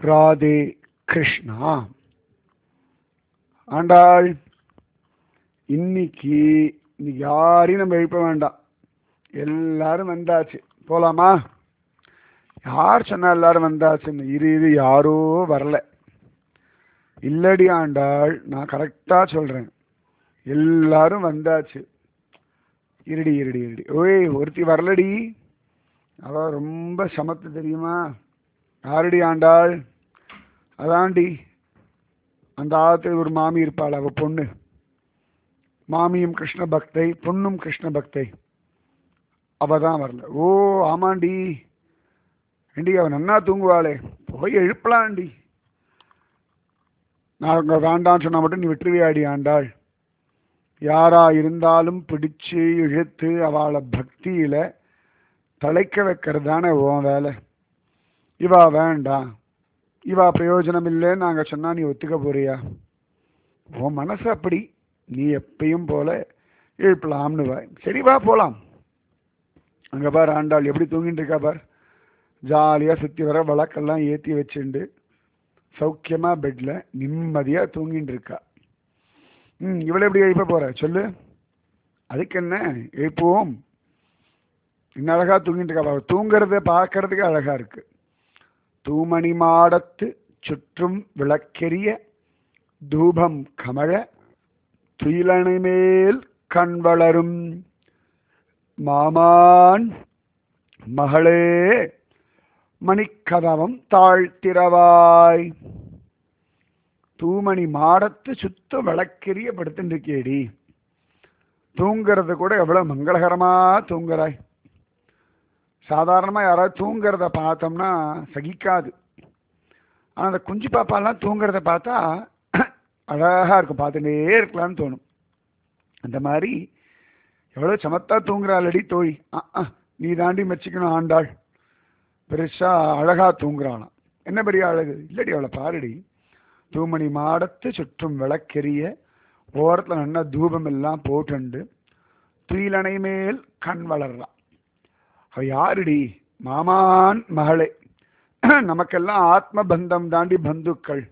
ராதே கிருஷ்ணா ஆண்டாள் இன்னைக்கு இன்னைக்கு யாரையும் நம்ம எழுப்ப வேண்டாம் எல்லாரும் வந்தாச்சு போலாமா யார் சொன்னா எல்லாரும் வந்தாச்சுன்னு இரு இரு யாரோ வரல இல்லடி ஆண்டாள் நான் கரெக்டா சொல்றேன் எல்லாரும் வந்தாச்சு இருடி இருடி இருடி ஓய் ஒருத்தி வரலடி அவ ரொம்ப சமத்து தெரியுமா யாரடி ஆண்டாள் அதாண்டி அந்த ஆத்துல ஒரு மாமி இருப்பாள் அவ பொண்ணு மாமியும் கிருஷ்ண பக்தை பொண்ணும் கிருஷ்ண பக்தை அவ தான் வரல ஓ ஆமாண்டி ஏண்டி அவ நன்னா தூங்குவாளே போய் எழுப்பலாண்டி நான் அங்க வேண்டான்னு சொன்னா மட்டும் நீ விட்டுருவியாடி ஆண்டாள் யாரா இருந்தாலும் பிடிச்சு இழுத்து அவளை பக்தியில தலைக்க வைக்கிறது தானே உன் வேலை இவா வேண்டாம் இவா பிரயோஜனம் இல்லைன்னு நாங்கள் சொன்னா நீ ஒத்துக்க போறியா உன் மனசு அப்படி நீ எப்பயும் போல எழுப்பலாம்னு வா சரி வா போலாம் அங்க பார் ஆண்டாள் எப்படி தூங்கிட்டு இருக்கா பார் ஜாலியா சுத்தி வர விளக்கெல்லாம் ஏத்தி வச்சுண்டு சௌக்கியமா பெட்ல நிம்மதியா தூங்கிட்டு இருக்கா ம் இவளை எப்படி எழுப்ப போற சொல்லு அதுக்கு என்ன எழுப்புவோம் இன்னும் அழகா தூங்கிட்டு இருக்கா பாரு. தூங்குறத பார்க்கறதுக்கு அழகா இருக்கு தூமணி மாடத்து சுற்றும் விளக்கெரிய தூபம் கமழ துயிலணை மேல் கண் வளரும் மாமான் மகளே மணிக்கதவம் தாழ்த்திரவாய் தூமணி மாடத்து சுத்த விளக்கெரிய படுத்துட்டு இருக்கேடி தூங்குறது கூட எவ்வளவு மங்களகரமா தூங்குறாய் சாதாரணமா யாராவது தூங்குறத பார்த்தோம்னா சகிக்காது ஆனா அந்த குஞ்சு பாப்பாலாம் தூங்குறத பார்த்தா அழகா இருக்கும் பார்த்துட்டே இருக்கலாம்னு தோணும் அந்த மாதிரி எவ்வளவு சமத்தா தூங்குறாளடி தோழி ஆ ஆ, நீ தாண்டி மெச்சிக்கணும் ஆண்டாள் பெருசா அழகா தூங்குறாளாம் என்ன பெரிய அழகு இல்லடி அவளை பாருடி தூமணி மாடத்து சுற்றும் விளக்கெரிய ஓரத்துல நல்லா தூபம் எல்லாம் போட்டுண்டு துயிலணை மேல் கண் வளர்றான் அவ யாருடி மாமான் மகளே நமக்கெல்லாம் ஆத்ம பந்தம் தாண்டி பந்துக்கள்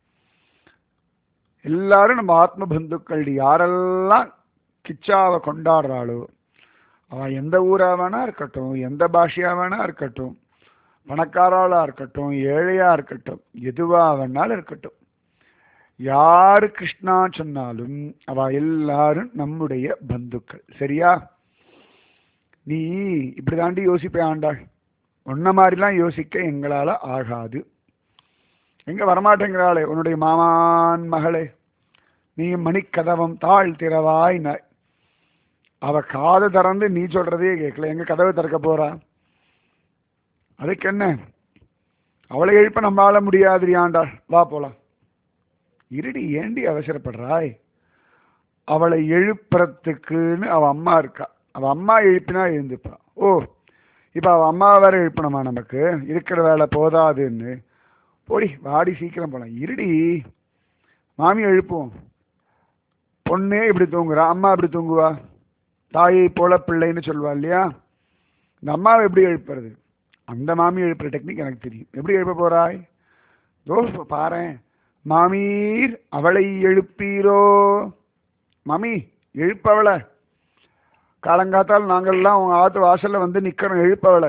எல்லாரும் நம்ம ஆத்ம பந்துக்கள் யாரெல்லாம் கிச்சாவை கொண்டாடுறாளோ அவ எந்த ஊரா வேணா இருக்கட்டும் எந்த பாஷையா வேணா இருக்கட்டும் பணக்காராளா இருக்கட்டும் ஏழையா இருக்கட்டும் எதுவா வேணாலும் இருக்கட்டும் யாரு கிருஷ்ணா சொன்னாலும் அவ எல்லாரும் நம்முடைய பந்துக்கள் சரியா நீ இப்படி தாண்டி யோசிப்பே ஆண்டாள் உன்ன மாதிரிலாம் யோசிக்க எங்களால ஆகாது எங்க வரமாட்டேங்கிறாளே உன்னுடைய மாமான் மகளே நீ மணிக்கதவம் தாழ் திறவாய் அவ காது திறந்து நீ சொல்றதே கேட்கல எங்க கதவை திறக்க போறா அதுக்கு என்ன அவளை எழுப்ப நம்மளால முடியாது ஆண்டாள் வா போலாம் இருடி ஏண்டி அவசரப்படுறாய் அவளை எழுப்புறதுக்குன்னு அவ அம்மா இருக்கா அவ அம்மா எழுப்பினா எழுந்துப்பா ஓ இப்ப அவ அம்மா வேற எழுப்பணுமா நமக்கு இருக்கிற வேலை போதாதுன்னு போடி வாடி சீக்கிரம் போலாம் இருடி மாமி எழுப்புவோம் பொண்ணே இப்படி தூங்குறா அம்மா எப்படி தூங்குவா தாயை போல பிள்ளைன்னு சொல்லுவா இல்லையா இந்த அம்மாவை எப்படி எழுப்புறது அந்த மாமி எழுப்புற டெக்னிக் எனக்கு தெரியும் எப்படி எழுப்ப போறாய் தோ பாரேன் மாமீர் அவளை எழுப்பீரோ மாமி எழுப்பவளை காலங்காத்தால் நாங்கள்லாம் உங்க ஆத்து வாசல்ல வந்து நிக்கிறோம் எழுப்பவளை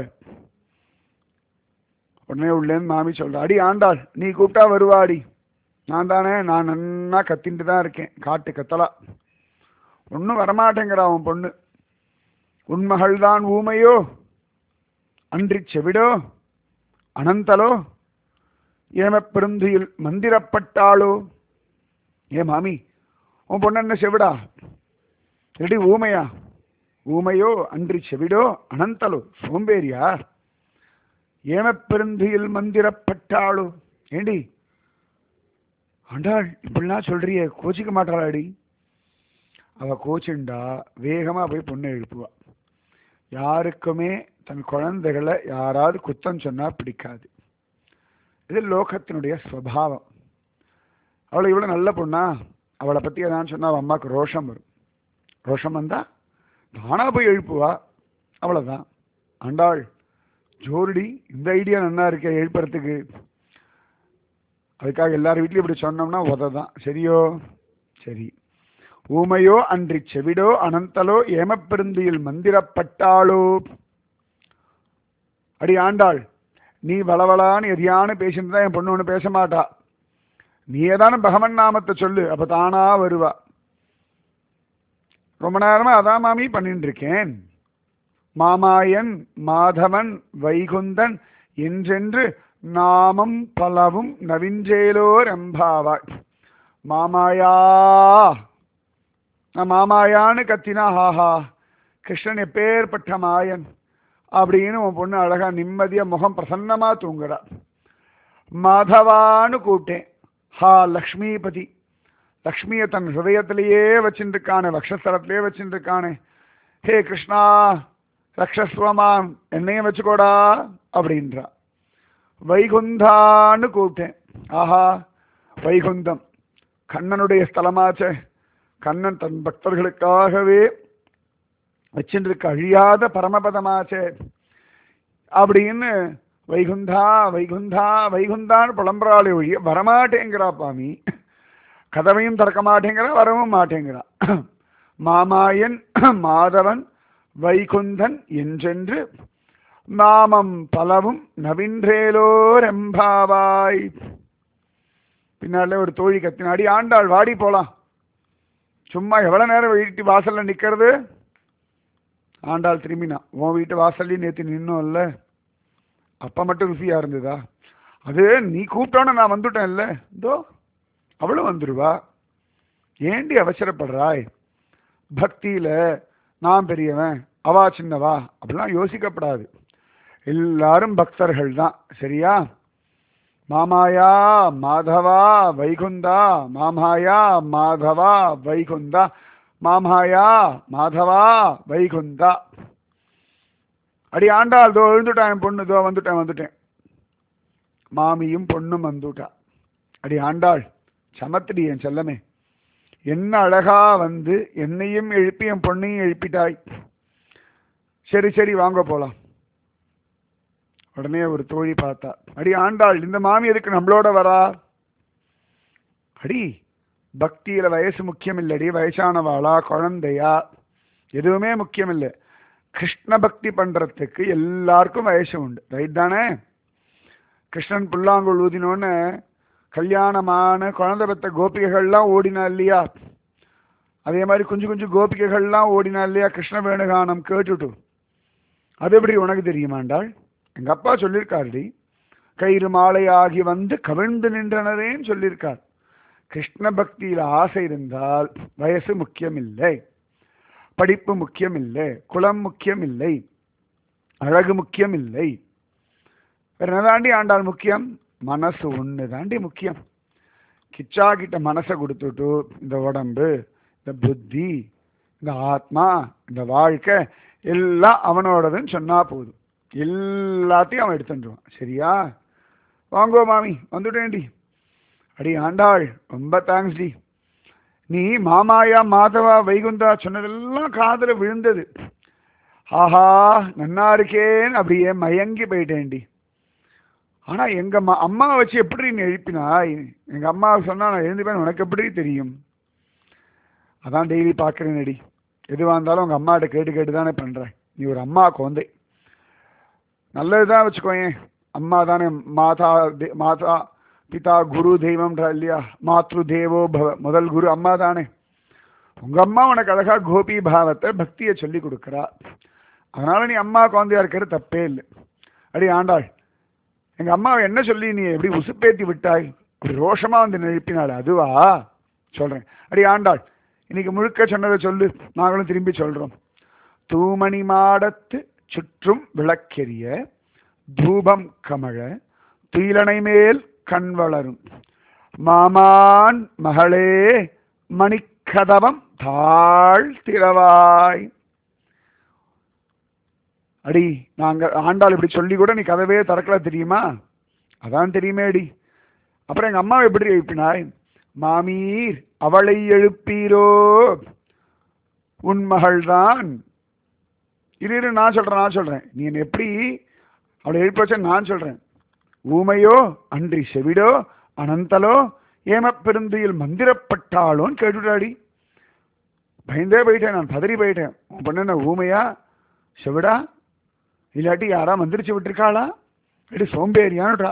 உடனே உள்ளேன்னு மாமி சொல்றா அடி ஆண்டாள் நீ கூப்பிட்டா வருவாடி நான் தானே நான் நன்னா கத்திட்டு தான் இருக்கேன் காட்டு கத்தலா ஒன்றும் வரமாட்டேங்கிறா அவன் பொண்ணு உன் மகள் தான் ஊமையோ அன்றி செவிடோ அனந்தலோ ஏமப்பெருந்துயில் மந்திரப்பட்டாளோ ஏ மாமி உன் பொண்ணு என்ன செவிடா ரெடி ஊமையா ஊமையோ அன்றி செவிடோ அனந்தலோ சோம்பேறியா ஏமப்பெருந்துயில் மந்திரப்பட்டாளோ ஏண்டி ஆண்டாள் இப்படிலாம் சொல்றியே கோச்சிக்க மாட்டாளாடி அவ கோச்சுண்டா வேகமா போய் பொண்ணை எழுப்புவா யாருக்குமே தன் குழந்தைகளை யாராவது குத்தம் சொன்னா பிடிக்காது இது லோகத்தினுடைய ஸ்வபாவம் அவளை இவ்வளவு நல்ல பொண்ணா அவளை பத்தி ஏதாவது சொன்னா அவ அம்மாவுக்கு ரோஷம் வரும் ரோஷம் வந்தா தானா போய் எழுப்புவா அவ்வளவுதான் ஆண்டாள் ஜோருடி இந்த ஐடியா நல்லா இருக்கே எழுப்புறதுக்கு அதுக்காக எல்லார் வீட்லையும் இப்படி சொன்னோம்னா உத தான் சரியோ சரி ஊமையோ அன்றி செவிடோ அனந்தலோ ஏமப்பெருந்தியில் மந்திரப்பட்டாளோ அடி ஆண்டாள் நீ வளவளான்னு எதையானு பேசிட்டு தான் என் பொண்ணு ஒன்று பேச மாட்டா நீ ஏதான பகவன் நாமத்தை சொல்லு அப்ப தானா வருவா ரொம்ப நேரமா அதான் மாமி பண்ணிட்டு இருக்கேன் மாமாயன் மாதவன் வைகுந்தன் என்றென்று நாமம் பலவும் நவிஞ்சேலோர் எம்பாவாய் மாமாயா நான் மாமாயான்னு கத்தினா ஹாஹா கிருஷ்ணன் எப்பேற்பட்ட மாயன் அப்படின்னு உன் பொண்ணு அழகா நிம்மதியா முகம் பிரசன்னமா தூங்குறா மாதவான்னு கூப்பிட்டேன் ஹா லக்ஷ்மிபதி லக்ஷ்மியை தன் ஹிருதயத்திலேயே வச்சுருக்கானே வக்ஷஸ்தலத்திலேயே வச்சுருக்கானே ஹே கிருஷ்ணா ரக்ஷஸ்வமான் என்னையும் வச்சுக்கோடா அப்படின்றா வைகுந்தான்னு கூப்பிட்டேன் ஆஹா வைகுந்தம் கண்ணனுடைய ஸ்தலமாச்சே கண்ணன் தன் பக்தர்களுக்காகவே வச்சுருக்க அழியாத பரமபதமாச்சே அப்படின்னு வைகுந்தா வைகுந்தா வைகுந்தான்னு புலம்புறாளே ஒழிய வரமாட்டேங்கிறா பாமி கதவையும் திறக்க மாட்டேங்கிறா வரவும் மாட்டேங்கிறா மாமாயன் மாதவன் வைகுந்தன் என்றென்று நாமம் பலவும் நவின்றேலோர் எம்பாவாய் பின்னால ஒரு தோழி கத்தினாடி ஆண்டாள் வாடி போலாம் சும்மா எவ்வளவு நேரம் வீட்டு வாசல்ல நிக்கிறது ஆண்டாள் திரும்பினா உன் வீட்டு வாசல்லையும் நேற்று நின்னோம் இல்ல அப்ப மட்டும் ருசியா இருந்ததா அது நீ கூப்பிட்டோன்னு நான் வந்துட்டேன் இல்ல இதோ அவளும் வந்துருவா ஏண்டி அவசரப்படுறாய் பக்தியில நான் பெரியவன் அவா சின்னவா அப்படிலாம் யோசிக்கப்படாது எல்லாரும் பக்தர்கள் தான் சரியா மாமாயா மாதவா வைகுந்தா மாமாயா மாதவா வைகுந்தா மாமாயா மாதவா வைகுந்தா அடி ஆண்டாள் தோ எழுந்துட்டான் என் பொண்ணு தோ வந்துட்டேன் வந்துட்டேன் மாமியும் பொண்ணும் வந்துட்டா அடி ஆண்டாள் சமத்துடி என் செல்லமே என்ன அழகா வந்து என்னையும் எழுப்பி என் பொண்ணையும் எழுப்பிட்டாய் சரி சரி வாங்க போலாம் உடனே ஒரு தோழி பார்த்தா அடி ஆண்டாள் இந்த மாமி எதுக்கு நம்மளோட வரா அடி பக்தியில வயசு முக்கியம் இல்லடி வயசானவாளா குழந்தையா எதுவுமே முக்கியம் இல்லை கிருஷ்ண பக்தி பண்றதுக்கு எல்லாருக்கும் வயசு உண்டு ரைட் தானே கிருஷ்ணன் புல்லாங்குழல் ஊதினோன்னு கல்யாணமான குழந்தை பெற்ற கோபிகைகள்லாம் ஓடினா இல்லையா அதே மாதிரி குஞ்சு குஞ்சு கோபிகைகள்லாம் ஓடினா இல்லையா கிருஷ்ண வேணுகானம் கேட்டுட்டு அது எப்படி உனக்கு தெரியுமாண்டாள் எங்க அப்பா சொல்லியிருக்காருடி கயிறு மாலையாகி வந்து கவிழ்ந்து நின்றனரேன்னு சொல்லியிருக்கார் கிருஷ்ண பக்தியில ஆசை இருந்தால் வயசு முக்கியம் இல்லை படிப்பு முக்கியம் இல்லை குலம் முக்கியம் இல்லை அழகு முக்கியம் இல்லை வேற என்னதாண்டி ஆண்டாள் முக்கியம் மனசு ஒன்று தாண்டி முக்கியம் கிச்சா கிட்ட மனசை கொடுத்துட்டு இந்த உடம்பு இந்த புத்தி இந்த ஆத்மா இந்த வாழ்க்கை எல்லாம் அவனோடதுன்னு சொன்னா போதும் எல்லாத்தையும் அவன் எடுத்துட்டுருவான் சரியா வாங்கோ மாமி வந்துட்டேன்டி அடி ஆண்டாள் ரொம்ப தேங்க்ஸ் டி நீ மாமாயா மாதவா வைகுந்தா சொன்னதெல்லாம் காதுல விழுந்தது ஆஹா நன்னா இருக்கேன்னு அப்படியே மயங்கி போயிட்டேன்டி ஆனா எங்க ம- அம்மாவை வச்சு எப்படி நீ எழுப்பினாய் எங்க அம்மா சொன்னா நான் எழுந்துப்பேன் உனக்கு எப்படி தெரியும் அதான் டெய்லி பார்க்குறேன் அடி எதுவாக இருந்தாலும் உங்க அம்மாட்ட கேட்டு கேட்டு தானே பண்றேன் நீ ஒரு அம்மா குழந்தை நல்லதுதான் வச்சுக்கோயேன் அம்மா தானே மாதா தே- மாதா பிதா குரு தெய்வம்ன்றா இல்லையா மாத்ரு தேவோ பவ முதல் குரு அம்மா தானே உங்க அம்மா உனக்கு அழகா கோபி பாவத்தை பக்தியை சொல்லி கொடுக்குறா அதனால நீ அம்மா குழந்தையா இருக்கிறது தப்பே இல்லை அடி ஆண்டாள் எங்க அம்மாவை என்ன சொல்லி நீ எப்படி உசுப்பேத்தி விட்டாய் அப்படி ரோஷமா வந்து நிறுப்பினாள் அதுவா சொல்றேன் அடி ஆண்டாள் இன்னைக்கு முழுக்க சொன்னதை சொல்லு நாங்களும் திரும்பி சொல்றோம் தூமணி மாடத்து சுற்றும் விளக்கெரிய தூபம் கமழ துயிலனை மேல் கண் வளரும் மாமான் மகளே மணிக்கதவம் தாழ் திறவாய் அடி நாங்க ஆண்டாள் இப்படி சொல்லி கூட நீ கதவே திறக்கல தெரியுமா அதான் தெரியுமே அடி அப்புறம் எங்க அம்மாவை எப்படி எழுப்பினாய் மாமீர் அவளை எழுப்பீரோ உன் மகள்தான் இரு இரு நான் சொல்றேன் நான் சொல்றேன் நீ என்னை எப்படி அவளை எழுப்பி வச்ச நான் சொல்றேன் ஊமையோ அன்றி செவிடோ அனந்தலோ ஏமப்பெருந்தியில் மந்திரப்பட்டாளோன்னு கேட்டுட்டாடி பயந்தே போயிட்டேன் நான் பதறி போயிட்டேன் உன் பொண்ணு என்ன ஊமையா செவிடா இல்லாட்டி யாரா மந்திரிச்சு விட்டுருக்காளா இல்லாட்டி சோம்பேறியான்னுட்டா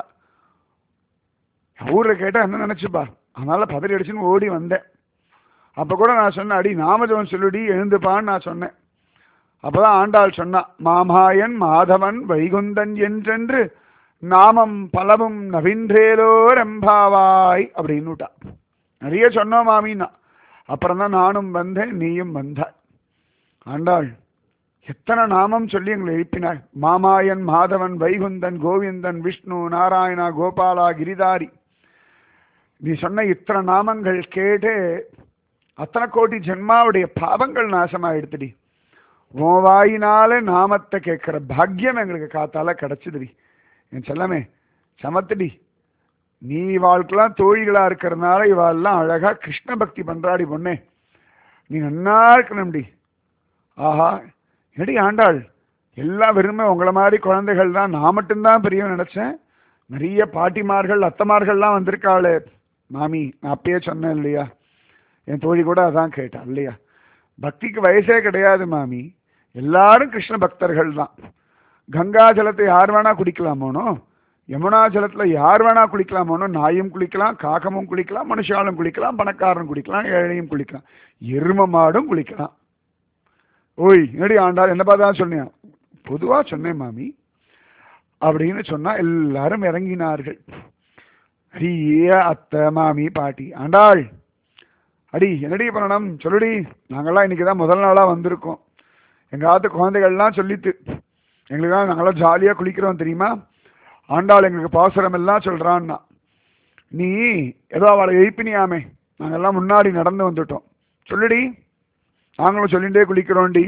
ஊரில் கேட்டால் என்ன நினச்சிப்பா அதனால பதறி அடிச்சுன்னு ஓடி வந்தேன் அப்போ கூட நான் சொன்னேன் அடி நாமஜவன் சொல்லுடி எழுந்துப்பான்னு நான் சொன்னேன் அப்பதான் ஆண்டாள் சொன்னா மாமாயன் மாதவன் வைகுந்தன் என்றென்று நாமம் பலவும் நவின்றேலோ ரெம்பாவாய் அப்படின்னுட்டா நிறைய சொன்னோம் மாமின்னா அப்புறம் தான் நானும் வந்தேன் நீயும் வந்தாய் ஆண்டாள் எத்தனை நாமம் சொல்லி எங்களை எழுப்பினாள் மாமாயன் மாதவன் வைகுந்தன் கோவிந்தன் விஷ்ணு நாராயணா கோபாலா கிரிதாரி நீ சொன்ன இத்தனை நாமங்கள் கேட்டு அத்தனை கோடி ஜென்மாவுடைய பாவங்கள் நாசமாயிடுத்துடி உன் வாயினால நாமத்தை கேட்கிற பாக்கியம் எங்களுக்கு காத்தால கிடைச்சதுடி என் செல்லமே சமத்துடி நீ இவாளுக்கெல்லாம் தோழிகளா இருக்கிறதுனால இவாளெல்லாம் அழகா கிருஷ்ண பக்தி பண்றாடி பொண்ணே நீ நன்னா இருக்கணும்டி ஆஹா எடி ஆண்டாள் எல்லாம் வெறுமை உங்களை மாதிரி குழந்தைகள் தான் நான் மட்டும்தான் பெரியவன் நினைச்சேன் நிறைய பாட்டிமார்கள் அத்தமார்கள்லாம் வந்திருக்காளே மாமி நான் அப்பயே சொன்னேன் இல்லையா என் தோழி கூட அதான் கேட்டா இல்லையா பக்திக்கு வயசே கிடையாது மாமி எல்லாரும் கிருஷ்ண பக்தர்கள் தான் கங்கா ஜலத்தை யார் வேணா குடிக்கலாமோனோ யமுனா ஜலத்துல யார் வேணா குளிக்கலாமோனோ நாயும் குளிக்கலாம் காகமும் குளிக்கலாம் மனுஷாலும் குளிக்கலாம் பணக்காரனும் குளிக்கலாம் ஏழையும் குளிக்கலாம் எரும மாடும் குளிக்கலாம் ஓய் என்னடி ஆண்டாள் என்ன பார்த்தா சொன்னேன் பொதுவா சொன்னேன் மாமி அப்படின்னு சொன்னா எல்லாரும் இறங்கினார்கள் அடியே அத்தை மாமி பாட்டி ஆண்டாள் அடி என்னடி பண்ணணும் சொல்லுடி நாங்கெல்லாம் இன்னைக்கு தான் முதல் நாளாக வந்திருக்கோம் எங்கள் ஆத்து குழந்தைகள்லாம் சொல்லித்து எங்களுக்கெல்லாம் நாங்களாம் ஜாலியாக குளிக்கிறோம் தெரியுமா ஆண்டாள் எங்களுக்கு பாசுரம் எல்லாம் சொல்கிறான்னா நீ ஏதோ அவளை எழுப்பினியாமே நாங்கெல்லாம் முன்னாடி நடந்து வந்துட்டோம் சொல்லுடி நாங்களும் சொல்லிகிட்டே குளிக்கிறோண்டி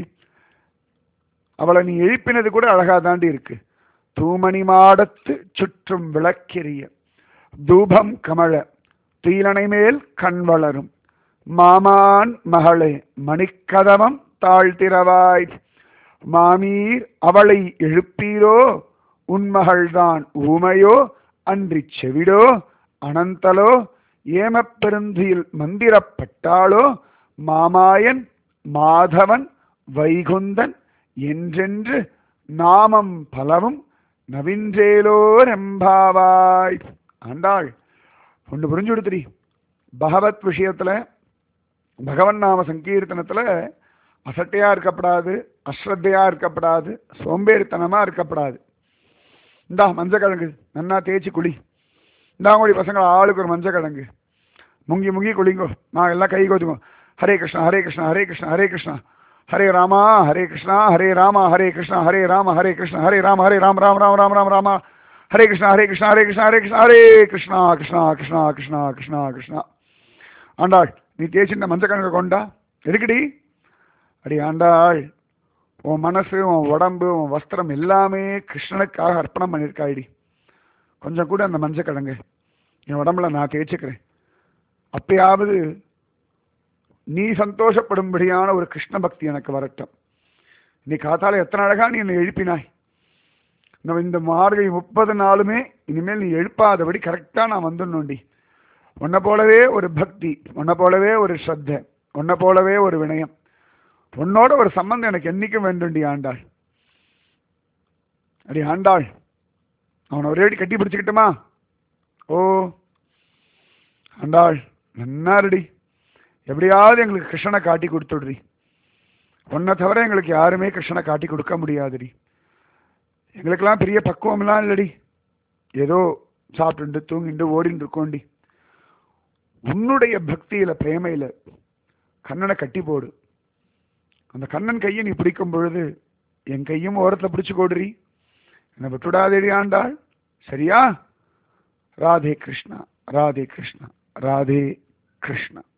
அவளை நீ எழுப்பினது கூட அழகா தாண்டி இருக்கு தூமணி மாடத்து சுற்றும் விளக்கெரிய தூபம் கமழ தீலனை மேல் கண் வளரும் மாமான் மகளே மணிக்கதவம் தாழ்த்திரவாய் மாமீர் அவளை எழுப்பீரோ உன்மகள்தான் ஊமையோ அன்றி செவிடோ அனந்தலோ ஏமப்பெருந்தியில் மந்திரப்பட்டாளோ மாமாயன் மாதவன் வைகுந்தன் என்றென்று நாமம் பலவும் நவின்றேலோர் எம்பாவாய் ஆண்டாள் ஒன்று புரிஞ்சு கொடுத்துடி பகவத் விஷயத்துல பகவன் நாம சங்கீர்த்தனத்துல அசட்டையா இருக்கப்படாது அஸ்ரத்தையா இருக்கப்படாது சோம்பேறித்தனமா இருக்கப்படாது இந்தா மஞ்சக்கிழங்கு நன்னா தேய்ச்சி குழி இந்தாங்கோடி பசங்க ஆளுக்கு ஒரு மஞ்சக்கிழங்கு முங்கி முங்கி குளிங்கோ நான் எல்லாம் கை கோத்துக்கோ ஹரே கிருஷ்ணா ஹரே கிருஷ்ணா ஹரே கிருஷ்ணா ஹரே கிருஷ்ணா ஹரே ராமா ஹரே கிருஷ்ணா ஹரே ராமா ஹரே கிருஷ்ணா ஹரே ராம ஹரே கிருஷ்ணா ஹரே ராம ஹரே ராம் ராம் ராம் ராம் ராம் ராமா ஹரே கிருஷ்ணா ஹரே கிருஷ்ணா ஹரே கிருஷ்ணா ஹரே கிருஷ்ணா ஹரே கிருஷ்ணா கிருஷ்ணா கிருஷ்ணா கிருஷ்ணா கிருஷ்ணா கிருஷ்ணா ஆண்டாள் நீ தேய்ச்சிருந்த மஞ்சக்கணக்கு கொண்டா எதுக்குடி அடி ஆண்டாள் உன் மனசு உன் உடம்பு உன் வஸ்திரம் எல்லாமே கிருஷ்ணனுக்காக அர்ப்பணம் பண்ணியிருக்காயிடி கொஞ்சம் கூட அந்த மஞ்சக்கிழங்கு என் உடம்புல நான் தேய்ச்சிக்கிறேன் அப்பயாவது நீ சந்தோஷப்படும்படியான ஒரு கிருஷ்ண பக்தி எனக்கு வரட்டும் நீ காத்தால எத்தனை அழகா நீ என்னை எழுப்பினாய் நம்ம இந்த மார்கழி முப்பது நாளுமே இனிமேல் நீ எழுப்பாதபடி கரெக்டாக நான் வந்துடணும்டி உன்னை போலவே ஒரு பக்தி உன்னை போலவே ஒரு ஸ்ரத்த உன்னை போலவே ஒரு வினயம் உன்னோட ஒரு சம்பந்தம் எனக்கு என்னைக்கும் வேண்டும்டி ஆண்டாள் அடி ஆண்டாள் அவனை ஒரே அடி கட்டி பிடிச்சுக்கிட்டுமா ஓ ஆண்டாள் நன்னா ரெடி எப்படியாவது எங்களுக்கு கிருஷ்ணனை காட்டி கொடுத்துடுறி உன்னை தவிர எங்களுக்கு யாருமே கிருஷ்ணனை காட்டி கொடுக்க முடியாதுடி எங்களுக்கெல்லாம் பெரிய பக்குவம்லாம் இல்லடி ஏதோ சாப்பிட்டு தூங்கிட்டு ஓடிட்டு இருக்கோண்டி உன்னுடைய பக்தியில பிரேமையில கண்ணனை கட்டி போடு அந்த கண்ணன் கையை நீ பிடிக்கும் பொழுது என் கையும் ஓரத்தில் பிடிச்சு கோடுறி என்னை விட்டுடாதேடி ஆண்டாள் சரியா ராதே கிருஷ்ணா ராதே கிருஷ்ணா ராதே கிருஷ்ணா